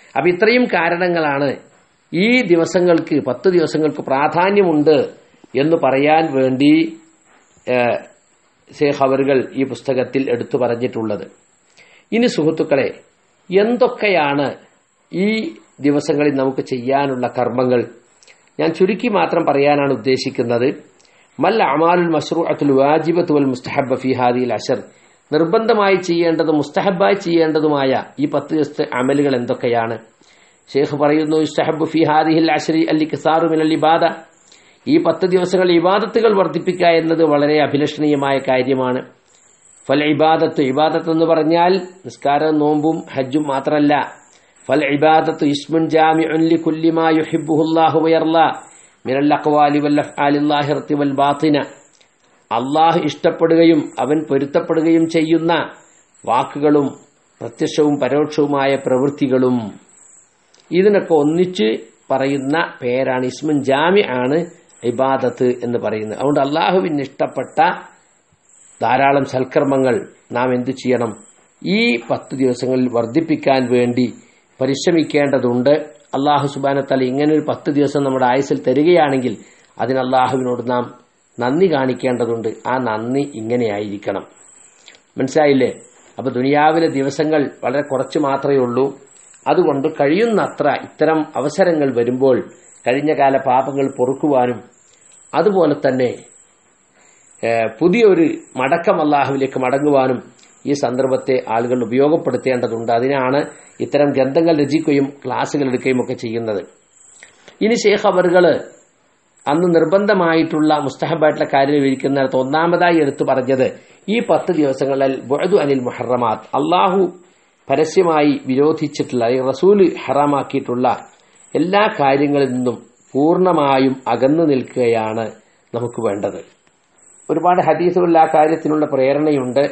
അപ്പൊ ഇത്രയും കാരണങ്ങളാണ് ഈ ദിവസങ്ങൾക്ക് പത്ത് ദിവസങ്ങൾക്ക് പ്രാധാന്യമുണ്ട് എന്ന് പറയാൻ വേണ്ടി ഏഹ്, ശേഖ് അവറുകൾ ഈ പുസ്തകത്തിൽ എടുത്തു പറഞ്ഞിട്ടുള്ളത് ഇനി സുഹൃത്തുക്കളെ എന്തൊക്കെയാണ് ഈ ദിവസങ്ങളിൽ നമുക്ക് ചെയ്യാനുള്ള കർമ്മങ്ങൾ ഞാൻ ചുരുക്കി മാത്രം പറയാനാണ് ഉദ്ദേശിക്കുന്നത് മൽ അമാലുൽ മഷ്റൂഅത്തുൽ വാജിബത്തു വൽ മുസ്തഹബ്ബ ഫി ഹാദിൽ അഷർ നിർബന്ധമായി ചെയ്യേണ്ടതും മുസ്തഹബായി ചെയ്യേണ്ടതുമായ ഈ പത്ത് ദിവസത്തെ അമലുകൾ എന്തൊക്കെയാണ് ഷെയ്ഖ് പറയുന്നു ഇസ്തഹബ് ഫി ഹാദിഹിൽ അഷരി അല്ലി കിസാറു മിനൽ ഇബാദ ഈ പത്ത് ദിവസങ്ങൾ ഇബാദത്തുകൾ വർദ്ധിപ്പിക്കുക എന്നത് വളരെ അഭിലഷണീയമായ കാര്യമാണ് ഫൽ ഇബാദത്ത് ഇബാദത്ത് എന്ന് പറഞ്ഞാൽ നിസ്കാരം നോമ്പും ഹജ്ജും മാത്രമല്ല ഫൽ ഇബാദത്ത് ഇസ്മുൻ ജാമിഉൻ ലികുല്ലി മാ യുഹിബ്ബുഹു അല്ലാഹു വയർല മിനൽ അഖ്വാലി വൽ അഫ്ആലി ലാഹിറത്തി വൽ ബാത്തിന അള്ളാഹ് ഇഷ്ടപ്പെടുകയും അവൻ പൊരുത്തപ്പെടുകയും ചെയ്യുന്ന വാക്കുകളും പ്രത്യക്ഷവും പരോക്ഷവുമായ പ്രവൃത്തികളും ഇതിനൊക്കെ ഒന്നിച്ച് പറയുന്ന പേരാണ് ഇസ്മുൻ ജാമി ആണ് ഇബാദത്ത് എന്ന് പറയുന്നത് അതുകൊണ്ട് അള്ളാഹുവിന് ഇഷ്ടപ്പെട്ട ധാരാളം സൽക്കർമ്മങ്ങൾ നാം എന്തു ചെയ്യണം ഈ പത്ത് ദിവസങ്ങളിൽ വർദ്ധിപ്പിക്കാൻ വേണ്ടി പരിശ്രമിക്കേണ്ടതുണ്ട് അള്ളാഹു സുബാനത്താൽ ഇങ്ങനെ ഒരു പത്ത് ദിവസം നമ്മുടെ ആയുസിൽ തരികയാണെങ്കിൽ അതിന് അള്ളാഹുവിനോട് നാം നന്ദി കാണിക്കേണ്ടതുണ്ട് ആ നന്ദി ഇങ്ങനെയായിരിക്കണം മനസ്സിലായില്ലേ അപ്പൊ ദുനിയാവിലെ ദിവസങ്ങൾ വളരെ കുറച്ച് മാത്രമേ ഉള്ളൂ അതുകൊണ്ട് കഴിയുന്നത്ര ഇത്തരം അവസരങ്ങൾ വരുമ്പോൾ കഴിഞ്ഞ കാല പാപങ്ങൾ പൊറുക്കുവാനും അതുപോലെ തന്നെ ഏഹ്, പുതിയൊരു മടക്കം അള്ളാഹുവിലേക്ക് മടങ്ങുവാനും ഈ സന്ദർഭത്തെ ആളുകൾ ഉപയോഗപ്പെടുത്തേണ്ടതുണ്ട് അതിനാണ് ഇത്തരം ഗ്രന്ഥങ്ങൾ രചിക്കുകയും ക്ലാസ്സുകൾ എടുക്കുകയും ഒക്കെ ചെയ്യുന്നത് ഇനി ഷേഖ് അവറുകൾ അന്ന് നിർബന്ധമായിട്ടുള്ള മുസ്തഹബായിട്ടുള്ള കാര്യം വിവരിക്കുന്നിടത്ത് ഒന്നാമതായി എടുത്തു പറഞ്ഞത് ഈ പത്ത് ദിവസങ്ങളിൽ ബുഅദു അനിൽ മുഹറമാത്ത് അള്ളാഹു പരസ്യമായി വിരോധിച്ചിട്ടുള്ള അല്ലെങ്കിൽ റസൂല് ഹറാമാക്കിയിട്ടുള്ള എല്ലാ കാര്യങ്ങളിൽ നിന്നും പൂർണ്ണമായും അകന്നു നിൽക്കുകയാണ് നമുക്ക് വേണ്ടത് ഒരുപാട് ഹദീസുകളിൽ ആ കാര്യത്തിനുള്ള പ്രേരണയുണ്ട്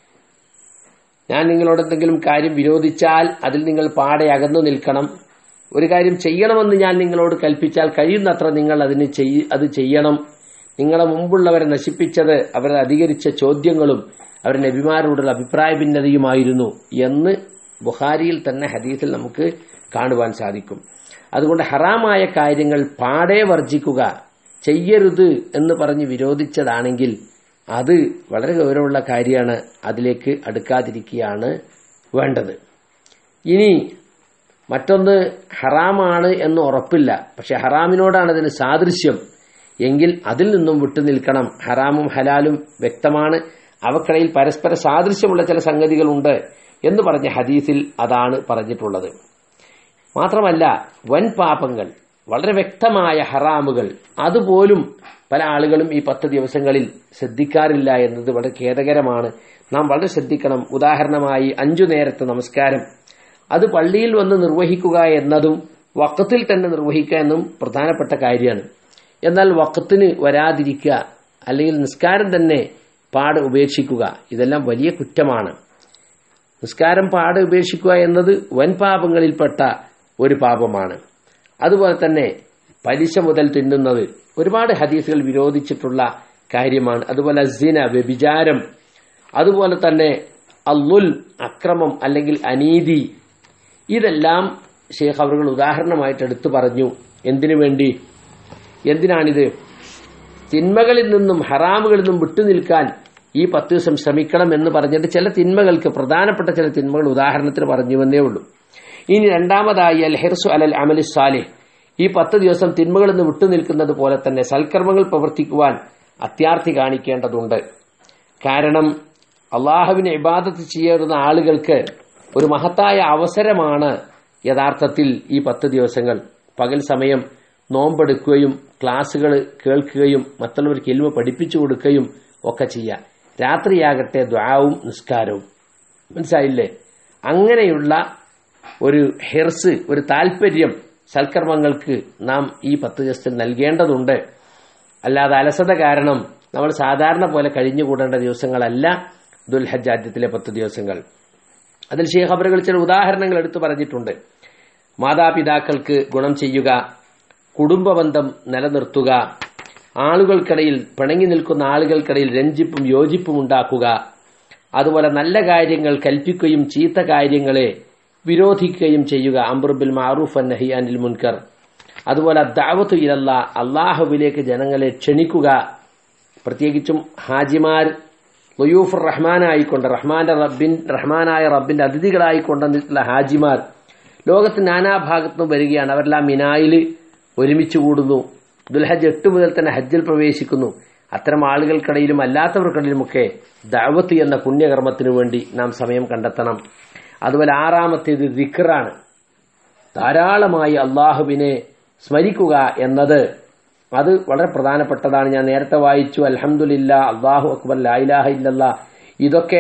ഞാൻ നിങ്ങളോട് എന്തെങ്കിലും കാര്യം വിരോധിച്ചാൽ അതിൽ നിങ്ങൾ പാടെ അകന്നു നിൽക്കണം ഒരു കാര്യം ചെയ്യണമെന്ന് ഞാൻ നിങ്ങളോട് കൽപ്പിച്ചാൽ കഴിയുന്നത്ര നിങ്ങൾ അതിന് ചെയ് അത് ചെയ്യണം നിങ്ങളെ മുമ്പുള്ളവരെ നശിപ്പിച്ചത് അവരെ അധികരിച്ച ചോദ്യങ്ങളും അവരുടെ നബിമാരോടുള്ള അഭിപ്രായ ഭിന്നതയുമായിരുന്നു എന്ന് ബുഹാരിയിൽ തന്നെ ഹദീസിൽ നമുക്ക് കാണുവാൻ സാധിക്കും അതുകൊണ്ട് ഹറാമായ കാര്യങ്ങൾ പാടെ വർജിക്കുക ചെയ്യരുത് എന്ന് പറഞ്ഞ് വിരോധിച്ചതാണെങ്കിൽ അത് വളരെ ഗൗരവമുള്ള കാര്യമാണ് അതിലേക്ക് അടുക്കാതിരിക്കുകയാണ് വേണ്ടത് ഇനി മറ്റൊന്ന് ഹറാമാണ് എന്ന് ഉറപ്പില്ല പക്ഷെ ഹറാമിനോടാണ് അതിന് സാദൃശ്യം എങ്കിൽ അതിൽ നിന്നും വിട്ടുനിൽക്കണം ഹറാമും ഹലാലും വ്യക്തമാണ് അവക്കിടയിൽ പരസ്പര സാദൃശ്യമുള്ള ചില സംഗതികളുണ്ട് എന്ന് പറഞ്ഞ ഹദീസിൽ അതാണ് പറഞ്ഞിട്ടുള്ളത് മാത്രമല്ല വൻ പാപങ്ങൾ വളരെ വ്യക്തമായ ഹറാമുകൾ അതുപോലും പല ആളുകളും ഈ പത്ത് ദിവസങ്ങളിൽ ശ്രദ്ധിക്കാറില്ല എന്നത് വളരെ ഖേദകരമാണ് നാം വളരെ ശ്രദ്ധിക്കണം ഉദാഹരണമായി അഞ്ചു നേരത്തെ നമസ്കാരം അത് പള്ളിയിൽ വന്ന് നിർവഹിക്കുക എന്നതും വക്കത്തിൽ തന്നെ നിർവഹിക്കുക എന്നും പ്രധാനപ്പെട്ട കാര്യമാണ് എന്നാൽ വക്കത്തിന് വരാതിരിക്കുക അല്ലെങ്കിൽ നിസ്കാരം തന്നെ പാട് ഉപേക്ഷിക്കുക ഇതെല്ലാം വലിയ കുറ്റമാണ് നിസ്കാരം പാട് ഉപേക്ഷിക്കുക എന്നത് വൻ പാപങ്ങളിൽപ്പെട്ട ഒരു പാപമാണ് അതുപോലെ തന്നെ പലിശ മുതൽ തിന്നുന്നത് ഒരുപാട് ഹദീസുകൾ വിരോധിച്ചിട്ടുള്ള കാര്യമാണ് അതുപോലെ സിന വ്യഭിചാരം അതുപോലെ തന്നെ അല്ലുൽ അക്രമം അല്ലെങ്കിൽ അനീതി ഇതെല്ലാം ഷേഖ് അവറുകൾ ഉദാഹരണമായിട്ട് എടുത്തു പറഞ്ഞു എന്തിനു വേണ്ടി എന്തിനാണിത് തിന്മകളിൽ നിന്നും ഹറാമുകളിൽ നിന്നും വിട്ടുനിൽക്കാൻ ഈ പത്ത് ദിവസം ശ്രമിക്കണം എന്ന് പറഞ്ഞിട്ട് ചില തിന്മകൾക്ക് പ്രധാനപ്പെട്ട ചില തിന്മകൾ ഉദാഹരണത്തിന് പറഞ്ഞുവെന്നേ ഉള്ളൂ ഇനി രണ്ടാമതായി അൽ ഹെർസു അലൽ അമലി സാലിഹ് ഈ പത്ത് ദിവസം തിന്മകളിൽ നിന്ന് വിട്ടുനിൽക്കുന്നത് പോലെ തന്നെ സൽക്കർമ്മങ്ങൾ പ്രവർത്തിക്കുവാൻ അത്യാർത്ഥി കാണിക്കേണ്ടതുണ്ട് കാരണം അള്ളാഹുവിനെ ഇബാദത്ത് ചെയ്യുന്ന ആളുകൾക്ക് ഒരു മഹത്തായ അവസരമാണ് യഥാർത്ഥത്തിൽ ഈ പത്ത് ദിവസങ്ങൾ പകൽ സമയം നോമ്പെടുക്കുകയും ക്ലാസ്സുകൾ കേൾക്കുകയും മറ്റുള്ളവർക്ക് എൽമ പഠിപ്പിച്ചു കൊടുക്കുകയും ഒക്കെ ചെയ്യാം രാത്രിയാകട്ടെ ദ്വാവും നിസ്കാരവും മനസ്സിലായില്ലേ അങ്ങനെയുള്ള ഒരു ഹെർസ് ഒരു താല്പര്യം സൽക്കർമ്മങ്ങൾക്ക് നാം ഈ പത്ത് ദിവസത്തിൽ നൽകേണ്ടതുണ്ട് അല്ലാതെ അലസത കാരണം നമ്മൾ സാധാരണ പോലെ കഴിഞ്ഞുകൂടേണ്ട ദിവസങ്ങളല്ല ദുൽഹജാദ്യത്തിലെ പത്ത് ദിവസങ്ങൾ അതിൽ ഷെയ്ഖ് ഖബറുകൾ ചില ഉദാഹരണങ്ങൾ എടുത്തു പറഞ്ഞിട്ടുണ്ട് മാതാപിതാക്കൾക്ക് ഗുണം ചെയ്യുക കുടുംബബന്ധം നിലനിർത്തുക ആളുകൾക്കിടയിൽ പിണങ്ങി നിൽക്കുന്ന ആളുകൾക്കിടയിൽ രഞ്ജിപ്പും യോജിപ്പും ഉണ്ടാക്കുക അതുപോലെ നല്ല കാര്യങ്ങൾ കൽപ്പിക്കുകയും ചീത്ത കാര്യങ്ങളെ വിരോധിക്കുകയും ചെയ്യുക അംബുബിൽ മാറൂഫ് നഹി അനിൽ മുൻകർ അതുപോലെ ദാവത്തു ഇലല്ല അള്ളാഹുവിലേക്ക് ജനങ്ങളെ ക്ഷണിക്കുക പ്രത്യേകിച്ചും ഹാജിമാർ ലൊയൂഫുർ റഹ്മാനായിക്കൊണ്ട് റഹ്മാന്റെ റബ്ബിൻ റഹ്മാനായ റബ്ബിന്റെ അതിഥികളായിക്കൊണ്ടുള്ള ഹാജിമാർ ലോകത്ത് നാനാഭാഗത്തുനിന്നും വരികയാണ് അവരെല്ലാം മിനായിൽ ഒരുമിച്ച് കൂടുന്നു ദുൽഹജ് എട്ട് മുതൽ തന്നെ ഹജ്ജിൽ പ്രവേശിക്കുന്നു അത്തരം ആളുകൾക്കിടയിലും അല്ലാത്തവർക്കിടയിലുമൊക്കെ ദാവത്ത് എന്ന പുണ്യകർമ്മത്തിനു വേണ്ടി നാം സമയം കണ്ടെത്തണം അതുപോലെ ആറാമത്തേത് ദിക്റാണ് ധാരാളമായി അള്ളാഹുവിനെ സ്മരിക്കുക എന്നത് അത് വളരെ പ്രധാനപ്പെട്ടതാണ് ഞാൻ നേരത്തെ വായിച്ചു അൽഹംദുലില്ല അള്ളാഹു അക്ബർ ലായിലാഹ ഇല്ലല്ല ഇതൊക്കെ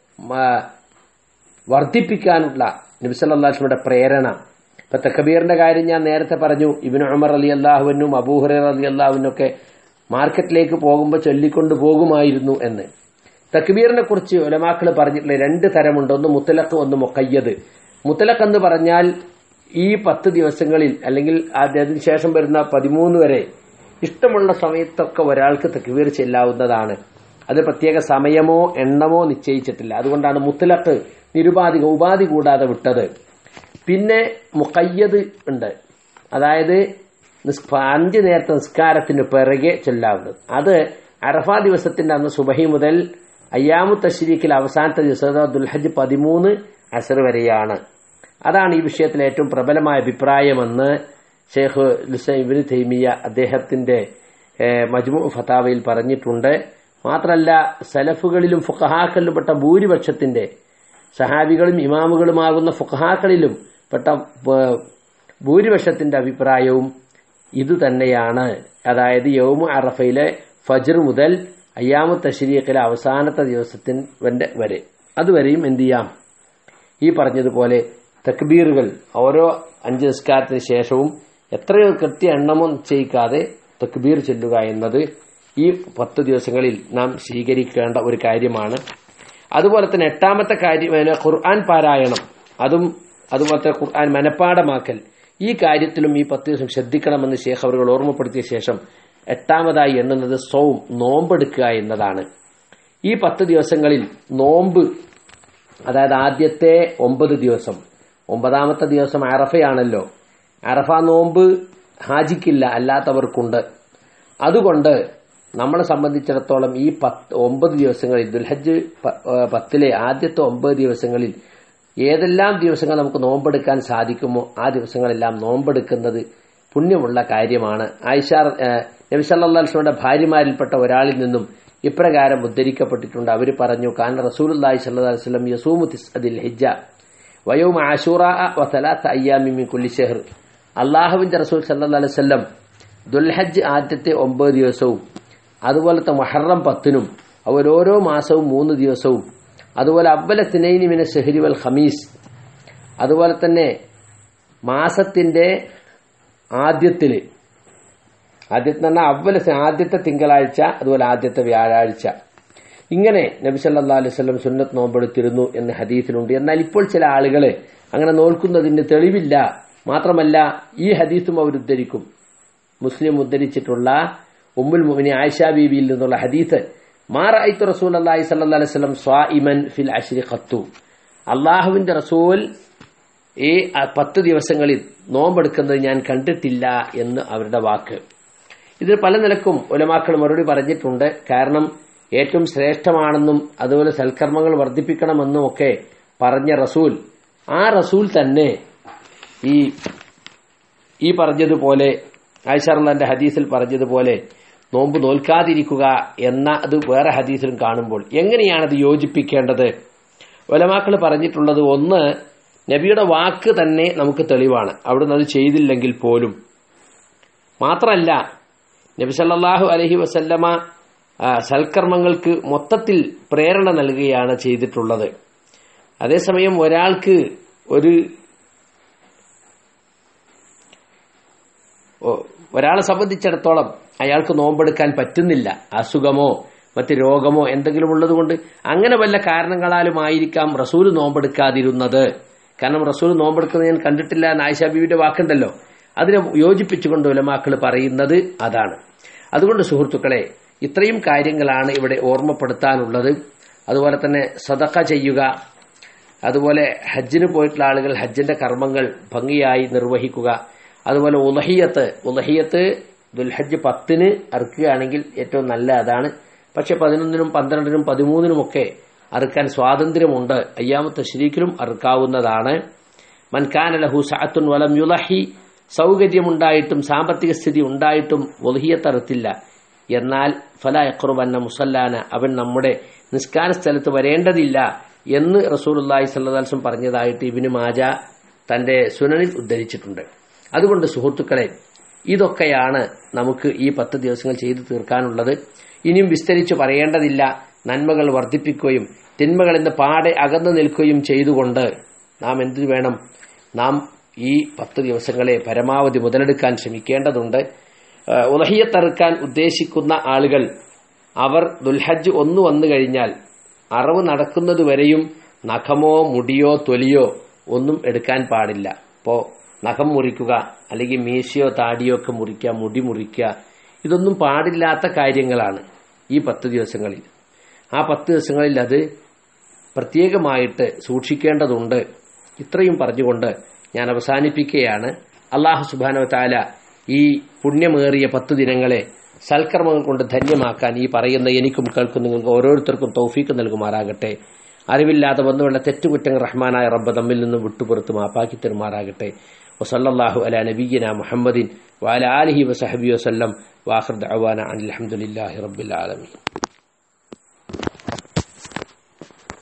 വർദ്ധിപ്പിക്കാനുള്ള നബിസല്ലാസ്മയുടെ പ്രേരണ ഇപ്പൊ തക്കബീറിന്റെ കാര്യം ഞാൻ നേരത്തെ പറഞ്ഞു ഇബിന് ഉമർ അലി അള്ളാഹുവിനും അബൂഹുറ അലി അള്ളാഹുവിനും ഒക്കെ മാർക്കറ്റിലേക്ക് പോകുമ്പോൾ ചൊല്ലിക്കൊണ്ട് പോകുമായിരുന്നു എന്ന് തക്ബീറിനെ കുറിച്ച് ഒലമാക്കൾ പറഞ്ഞിട്ടുള്ള രണ്ട് തരമുണ്ട് ഒന്ന് മുത്തലക്ക് ഒന്ന് മുക്കയ്യത് മുത്തലക്ക് എന്ന് പറഞ്ഞാൽ ഈ പത്ത് ദിവസങ്ങളിൽ അല്ലെങ്കിൽ അതിന് ശേഷം വരുന്ന പതിമൂന്ന് വരെ ഇഷ്ടമുള്ള സമയത്തൊക്കെ ഒരാൾക്ക് തക്ബീർ ചെല്ലാവുന്നതാണ് അത് പ്രത്യേക സമയമോ എണ്ണമോ നിശ്ചയിച്ചിട്ടില്ല അതുകൊണ്ടാണ് മുത്തലക്ക് നിരുപാധിക ഉപാധി കൂടാതെ വിട്ടത് പിന്നെ മുക്കയ്യത് ഉണ്ട് അതായത് അഞ്ച് നേരത്തെ നിസ്കാരത്തിന് പിറകെ ചൊല്ലാവുന്നത് അത് അറഫ ദിവസത്തിന്റെ അന്ന് സുബഹി മുതൽ അയ്യാമു തശ്രീഖിൽ അവസാനത്തെ ദിവസം ദുൽഹജ് പതിമൂന്ന് അസർ വരെയാണ് അതാണ് ഈ വിഷയത്തിൽ ഏറ്റവും പ്രബലമായ അഭിപ്രായമെന്ന് ഷെയ്ഖ് ലുസൈൻ ഇബിന് തൈമിയ അദ്ദേഹത്തിന്റെ മജ്മു ഫതാവയിൽ പറഞ്ഞിട്ടുണ്ട് മാത്രമല്ല സലഫുകളിലും ഫുഖഹാക്കളിലും പെട്ട ഭൂരിപക്ഷത്തിന്റെ സഹാബികളും ഇമാമുകളുമാകുന്ന ഫുഖഹാക്കളിലും പെട്ട ഭൂരിപക്ഷത്തിന്റെ അഭിപ്രായവും ഇത് തന്നെയാണ് അതായത് യൗമു അറഫയിലെ ഫജർ മുതൽ അയ്യാമു തഷരീഖിലെ അവസാനത്തെ ദിവസത്തിന് വരെ അതുവരെയും എന്ത് ചെയ്യാം ഈ പറഞ്ഞതുപോലെ തക്ബീറുകൾ ഓരോ അഞ്ച് നിസ്കാരത്തിന് ശേഷവും എത്രയോ കൃത്യ എണ്ണമോ നിശ്ചയിക്കാതെ തക്ബീർ ചെല്ലുക എന്നത് ഈ പത്ത് ദിവസങ്ങളിൽ നാം സ്വീകരിക്കേണ്ട ഒരു കാര്യമാണ് അതുപോലെ തന്നെ എട്ടാമത്തെ കാര്യം ഖുർആൻ പാരായണം അതും അതുപോലെ തന്നെ ഖുർആൻ മനപ്പാടമാക്കൽ ഈ കാര്യത്തിലും ഈ പത്ത് ദിവസം ശ്രദ്ധിക്കണമെന്ന് ശേഖ് അവർ ഓർമ്മപ്പെടുത്തിയ ശേഷം എട്ടാമതായി എണ്ണുന്നത് സൗം നോമ്പെടുക്കുക എന്നതാണ് ഈ പത്ത് ദിവസങ്ങളിൽ നോമ്പ് അതായത് ആദ്യത്തെ ഒമ്പത് ദിവസം ഒമ്പതാമത്തെ ദിവസം അറഫയാണല്ലോ അറഫ നോമ്പ് ഹാജിക്കില്ല അല്ലാത്തവർക്കുണ്ട് അതുകൊണ്ട് നമ്മളെ സംബന്ധിച്ചിടത്തോളം ഈ പത്ത് ഒമ്പത് ദിവസങ്ങളിൽ ദുൽഹജ്ജ് പത്തിലെ ആദ്യത്തെ ഒമ്പത് ദിവസങ്ങളിൽ ഏതെല്ലാം ദിവസങ്ങൾ നമുക്ക് നോമ്പെടുക്കാൻ സാധിക്കുമോ ആ ദിവസങ്ങളെല്ലാം നോമ്പെടുക്കുന്നത് പുണ്യമുള്ള കാര്യമാണ് ആയിഷ നബിസല്ലാസ്ലയുടെ ഭാര്യമാരിൽപ്പെട്ട ഒരാളിൽ നിന്നും ഇപ്രകാരം ഉദ്ധരിക്കപ്പെട്ടിട്ടുണ്ട് അവർ പറഞ്ഞു കാൻ റസൂലി സല്ലാ വസ്ലം യസൂമു തിസ്അദിൽ ഹിജ വയോം ആഷൂറ വസലാത്ത് അയ്യാമി കുല്ലി ഷെഹർ അള്ളാഹുവിന്റെ റസൂൽ സല്ലാ അലൈവല്ലം ദുൽഹജ്ജ് ആദ്യത്തെ ഒമ്പത് ദിവസവും അതുപോലത്തെ മഹറം പത്തിനും അവർ ഓരോ മാസവും മൂന്ന് ദിവസവും അതുപോലെ അബ്ബല തിനൈനിമിന ഷെഹരി വൽ ഖമീസ് അതുപോലെ തന്നെ മാസത്തിന്റെ ആദ്യത്തില് ആദ്യത്തെ പറഞ്ഞാൽ അവല ആദ്യത്തെ തിങ്കളാഴ്ച അതുപോലെ ആദ്യത്തെ വ്യാഴാഴ്ച ഇങ്ങനെ നബി സല്ലാ അലൈവല്ലം സുന്നത്ത് നോമ്പെടുത്തിരുന്നു എന്ന് ഹദീസിലുണ്ട് എന്നാൽ ഇപ്പോൾ ചില ആളുകൾ അങ്ങനെ നോൽക്കുന്നതിന് തെളിവില്ല മാത്രമല്ല ഈ ഹദീസും അവർ ഉദ്ധരിക്കും മുസ്ലിം ഉദ്ധരിച്ചിട്ടുള്ള ഉമ്മുൽ മുമിനി ആയിഷ ബീബിയിൽ നിന്നുള്ള ഹദീസ് മാറായിത്തു റസൂൽ അള്ളാഹി സല്ലാ അലൈവല്ലം സ്വാഇമൻ ഫിൽ അഷ്രി ഖത്തു അള്ളാഹുവിന്റെ റസൂൽ ഈ പത്ത് ദിവസങ്ങളിൽ നോമ്പെടുക്കുന്നത് ഞാൻ കണ്ടിട്ടില്ല എന്ന് അവരുടെ വാക്ക് ഇതിൽ പല നിലക്കും ഒലമാക്കൾ മറുപടി പറഞ്ഞിട്ടുണ്ട് കാരണം ഏറ്റവും ശ്രേഷ്ഠമാണെന്നും അതുപോലെ സൽക്കർമ്മങ്ങൾ വർദ്ധിപ്പിക്കണമെന്നും ഒക്കെ പറഞ്ഞ റസൂൽ ആ റസൂൽ തന്നെ ഈ ഈ പറഞ്ഞതുപോലെ ആയിഷാറിന്റെ ഹദീസിൽ പറഞ്ഞതുപോലെ നോമ്പ് നോൽക്കാതിരിക്കുക എന്ന അത് വേറെ ഹദീസിലും കാണുമ്പോൾ എങ്ങനെയാണത് യോജിപ്പിക്കേണ്ടത് ഒലമാക്കൾ പറഞ്ഞിട്ടുള്ളത് ഒന്ന് നബിയുടെ വാക്ക് തന്നെ നമുക്ക് തെളിവാണ് അവിടുന്ന് അത് ചെയ്തില്ലെങ്കിൽ പോലും മാത്രമല്ല നബി സല്ലാഹു അലഹി വസല്ലമ സൽക്കർമ്മങ്ങൾക്ക് മൊത്തത്തിൽ പ്രേരണ നൽകുകയാണ് ചെയ്തിട്ടുള്ളത് അതേസമയം ഒരാൾക്ക് ഒരു ഒരാളെ സംബന്ധിച്ചിടത്തോളം അയാൾക്ക് നോമ്പെടുക്കാൻ പറ്റുന്നില്ല അസുഖമോ മറ്റ് രോഗമോ എന്തെങ്കിലും ഉള്ളതുകൊണ്ട് അങ്ങനെ വല്ല കാരണങ്ങളാലും ആയിരിക്കാം റസൂൽ നോമ്പെടുക്കാതിരുന്നത് കാരണം റസൂൽ നോമ്പെടുക്കുന്നത് ഞാൻ കണ്ടിട്ടില്ല എന്ന് ആയിഷ ബീവിന്റെ വാക്കുണ്ടല്ലോ അതിനെ യോജിപ്പിച്ചുകൊണ്ട് ഉലമാക്കൾ പറയുന്നത് അതാണ് അതുകൊണ്ട് സുഹൃത്തുക്കളെ ഇത്രയും കാര്യങ്ങളാണ് ഇവിടെ ഓർമ്മപ്പെടുത്താനുള്ളത് അതുപോലെ തന്നെ സദക്ക ചെയ്യുക അതുപോലെ ഹജ്ജിന് പോയിട്ടുള്ള ആളുകൾ ഹജ്ജിന്റെ കർമ്മങ്ങൾ ഭംഗിയായി നിർവഹിക്കുക അതുപോലെ ഉലഹിയത്ത് ഉലഹിയത്ത് ദുൽഹജ്ജ് പത്തിന് അറുക്കുകയാണെങ്കിൽ ഏറ്റവും നല്ല അതാണ് പക്ഷെ പതിനൊന്നിനും പന്ത്രണ്ടിനും പതിമൂന്നിനുമൊക്കെ അറുക്കാൻ സ്വാതന്ത്ര്യമുണ്ട് അയ്യാമത്തെ ശരീക്കിലും അറുക്കാവുന്നതാണ് മൻകാന ലഹു സഅത്തുൻ വലം യുലഹി സൗകര്യമുണ്ടായിട്ടും സാമ്പത്തിക സ്ഥിതി ഉണ്ടായിട്ടും ഒലഹിയത്തറുത്തില്ല എന്നാൽ ഫല യഖ്റുബന്ന മുസല്ലാന അവൻ നമ്മുടെ നിസ്കാര സ്ഥലത്ത് വരേണ്ടതില്ല എന്ന് റസൂലുള്ളാഹി സ്വല്ലല്ലാഹു പറഞ്ഞതായിട്ട് ഇബിന് മാജ തന്റെ സുനനിൽ ഉദ്ധരിച്ചിട്ടുണ്ട് അതുകൊണ്ട് സുഹൃത്തുക്കളെ ഇതൊക്കെയാണ് നമുക്ക് ഈ പത്ത് ദിവസങ്ങൾ ചെയ്തു തീർക്കാനുള്ളത് ഇനിയും വിസ്തരിച്ച് പറയേണ്ടതില്ല നന്മകൾ വർദ്ധിപ്പിക്കുകയും തിന്മകളിൽ നിന്ന് പാടെ അകന്നു നിൽക്കുകയും ചെയ്തുകൊണ്ട് നാം എന്തു വേണം നാം ഈ പത്ത് ദിവസങ്ങളെ പരമാവധി മുതലെടുക്കാൻ ശ്രമിക്കേണ്ടതുണ്ട് ഉലഹിയത്തറുക്കാൻ ഉദ്ദേശിക്കുന്ന ആളുകൾ അവർ ദുൽഹജ്ജ് ഒന്ന് വന്നു കഴിഞ്ഞാൽ അറവ് നടക്കുന്നതുവരെയും നഖമോ മുടിയോ തൊലിയോ ഒന്നും എടുക്കാൻ പാടില്ല ഇപ്പോ നഖം മുറിക്കുക അല്ലെങ്കിൽ മീശയോ താടിയോ ഒക്കെ മുറിക്കുക മുടി മുറിക്കുക ഇതൊന്നും പാടില്ലാത്ത കാര്യങ്ങളാണ് ഈ പത്ത് ദിവസങ്ങളിൽ ആ പത്ത് ദിവസങ്ങളിൽ അത് പ്രത്യേകമായിട്ട് സൂക്ഷിക്കേണ്ടതുണ്ട് ഇത്രയും പറഞ്ഞുകൊണ്ട് ഞാൻ അവസാനിപ്പിക്കുകയാണ് അള്ളാഹു സുബാനോ താല ഈ പുണ്യമേറിയ പത്ത് ദിനങ്ങളെ സൽക്കർമ്മങ്ങൾ കൊണ്ട് ധന്യമാക്കാൻ ഈ പറയുന്ന എനിക്കും കേൾക്കും നിങ്ങൾക്ക് ഓരോരുത്തർക്കും തൗഫീക്ക് നൽകുമാറാകട്ടെ അറിവില്ലാതെ വന്നുകൊണ്ട് തെറ്റുകുറ്റങ്ങൾ റഹ്മാനായ റബ്ബ് തമ്മിൽ നിന്നും വിട്ടുപുറത്ത് മാപ്പാക്കി തരുമാറാകട്ടെ വസല്ലാഹു അല നബീന മുഹമ്മദിൻ വാല ആലിഹി വസഹബി വസ്ലം വാഹൃദ് അവാന അനിൽഹമുല്ലാഹി റബ്ബുൽ ആലമീൻ